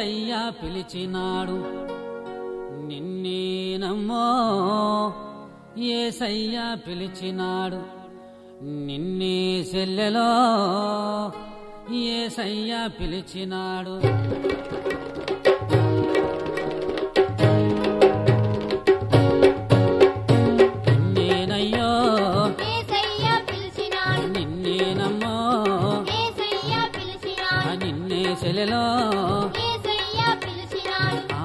ఏసయ్యా పిలిచినాడు నిన్నేనమ్మో ఏసయ్యా పిలిచినాడు నిన్నే సెల్లెలో ఏసయ్యా పిలిచినాడు నిన్నేనయ్యో ఏసయ్య పిలిచినాడు నిన్నేనమ్మో ఏసయ్య పిలిచినాడు నిన్నే సెల్లెలో ఏసయ్య పిలిచినాడు ఆ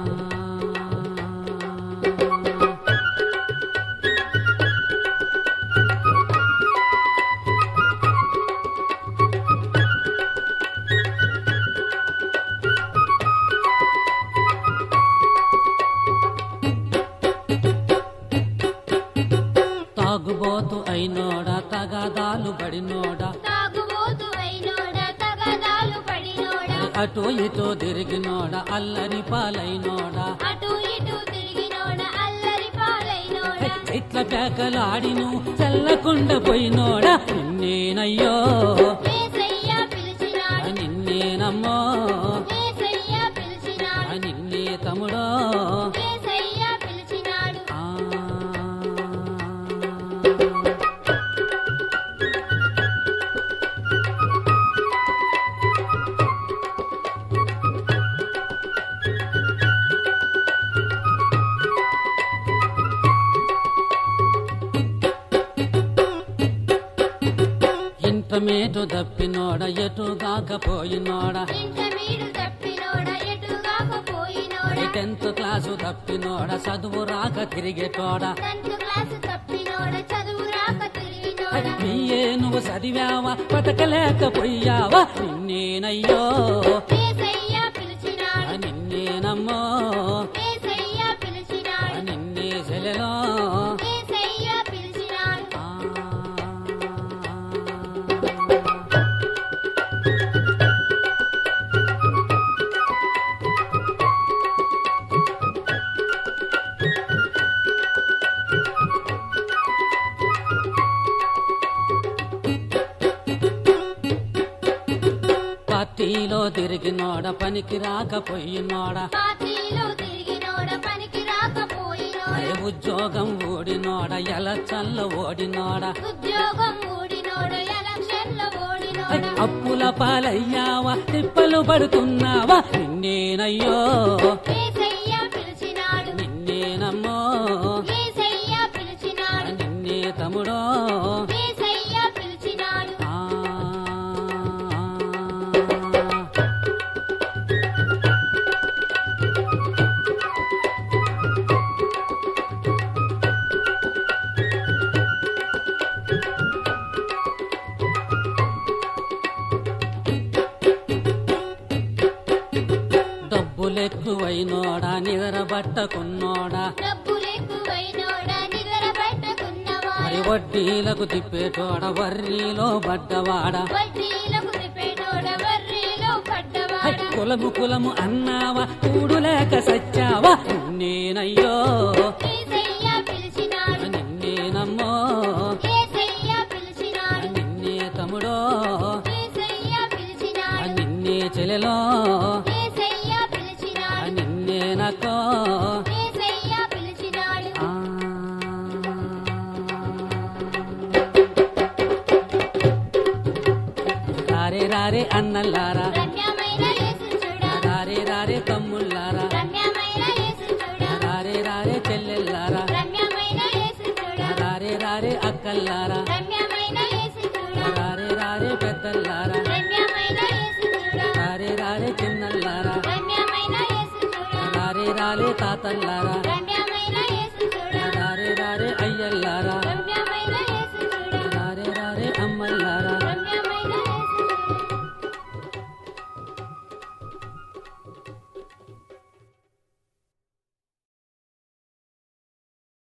తాగుబోతు అయినోడా తగాదాలు పడినోడా తాగుబోతు అయినోడ తగదాలు పడినోడ అటు ఇటు తిరిగినోడా అల్లరి పాలైనోడా అటు ఇటు తిరిగినోడ అల్లరి పాలైనోడ ఇట్ల పేకలాడిను చల్లకుండ పోయినోడా నిన్నేనయ్యో ఏసయ్య పిలిచినాడు నిన్నేనమ్మో ఏసయ్య పిలిచినాడు నిన్నే తమ్ముడో ఏసయ్య పిలిచినాడు ఆ ఇంటమేటు దప్పినోడ ఎటు కాకపోయినోడ ఇంట మీరు తప్పినోడ ఎటుగాక పోయినోడ టెన్త్ క్లాసు తప్పినోడ చదువు రాక తిరిగేటోడ టెన్త్ క్లాస్ తప్పినోడ చదువు రాక తిరిగినోడ బియ్యే నువ్వు చదివావా బతకలేకపోయావా నిన్నేనయ్యో ఏసయ్య పిలిచినాడు నిన్నేనమ్మో ఏసయ్య పిలిచినాడు నిన్నే సెలలో ఏసయ్య పిలిచినాడు ఆ. పార్టీలో తిరిగినోడ పనికి రాకపోయినోడ పార్టీలో తిరిగినోడ పనికి రాకపోయినోడ ఏ ఉద్యోగం ఓడినోడ ఎలచ్చల్ల ఓడినోడ ఉద్యోగం ఊడినోడ ఎలక్షన్లో ఓడినోడ అప్పుల పాలయ్యావా తిప్పలు పడుతున్నావా నిన్నేనయ్యో ఏసయ్య పిలిచినాడు నిన్నేనమ్మో ఏసయ్య పిలిచినాడు నిన్నే తమ్ముడో ఏసయ్య పిలిచినాడు ఆ. డబ్బులెక్కువైనోడా నిద్రబట్టకున్నోడా డబ్బులెక్కువైనోడ నిద్ర పెట్టకున్నవాడ మరి వడ్డీలకు తిప్పేటోడ వర్రీలో పడ్డవాడ వడ్డీలకు తిప్పేటోడ వర్రీలో పడ్డవాడ కులము కులము అన్నావా కూడు లేక సచ్చావా నిన్నేనయ్యో ఏసయ్య పిలిచినాడు నిన్నేనమ్మో ఏసయ్య పిలిచినాడు నిన్నే తమ్ముడో ఏసయ్య పిలిచినాడు నిన్నే చెలెలో ఏసయ్య పిలిచినాడు నిన్నే నకో ఏసయ్య పిలిచినాడు ఆ. రారే రారే అన్నల్లారా రమ్యమైన యేసు చూడా రారే రారే తమ్ముళ్ళారా రమ్యమైన యేసు చూడా రారే రారే చెల్లెల్లారా రమ్యమైన యేసు చూడా రారే రారే అక్కల్లారా రమ్యమైన యేసు చూడా రారే రారే పెద్దల్లారా రమ్యమైన యేసు చూడా రారే రారే చిన్నల్లారా రమ్యమైన యేసు చూడా రారే రారే తాతల్లారా రమ్యమైన యేసు చూడా రారే రారే అయ్యల్లారా రమ్యమైన యేసు చూడా రారే రారే అమ్మల్లారా